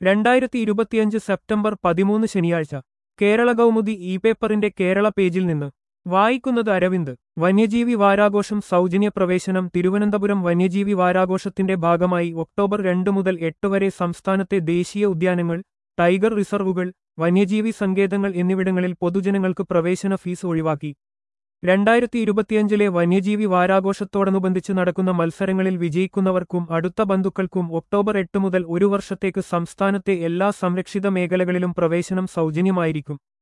രണ്ടായിരത്തി ഇരുപത്തിയഞ്ച് സെപ്റ്റംബർ പതിമൂന്ന് ശനിയാഴ്ച കേരള കൗമുദി ഇ പേപ്പറിന്റെ കേരള പേജിൽ നിന്ന് വായിക്കുന്നത് അരവിന്ദ് വന്യജീവി വാരാഘോഷം സൗജന്യ പ്രവേശനം തിരുവനന്തപുരം വന്യജീവി വാരാഘോഷത്തിന്റെ ഭാഗമായി ഒക്ടോബർ രണ്ട് മുതൽ എട്ട് വരെ സംസ്ഥാനത്തെ ദേശീയ ഉദ്യാനങ്ങൾ ടൈഗർ റിസർവുകൾ വന്യജീവി സങ്കേതങ്ങൾ എന്നിവിടങ്ങളിൽ പൊതുജനങ്ങൾക്ക് പ്രവേശന ഫീസ് ഒഴിവാക്കി രണ്ടായിരത്തി ഇരുപത്തിയഞ്ചിലെ വന്യജീവി വാരാഘോഷത്തോടനുബന്ധിച്ച് നടക്കുന്ന മത്സരങ്ങളിൽ വിജയിക്കുന്നവർക്കും അടുത്ത ബന്ധുക്കൾക്കും ഒക്ടോബർ എട്ട് മുതൽ ഒരു വർഷത്തേക്ക് സംസ്ഥാനത്തെ എല്ലാ സംരക്ഷിത മേഖലകളിലും പ്രവേശനം സൗജന്യമായിരിക്കും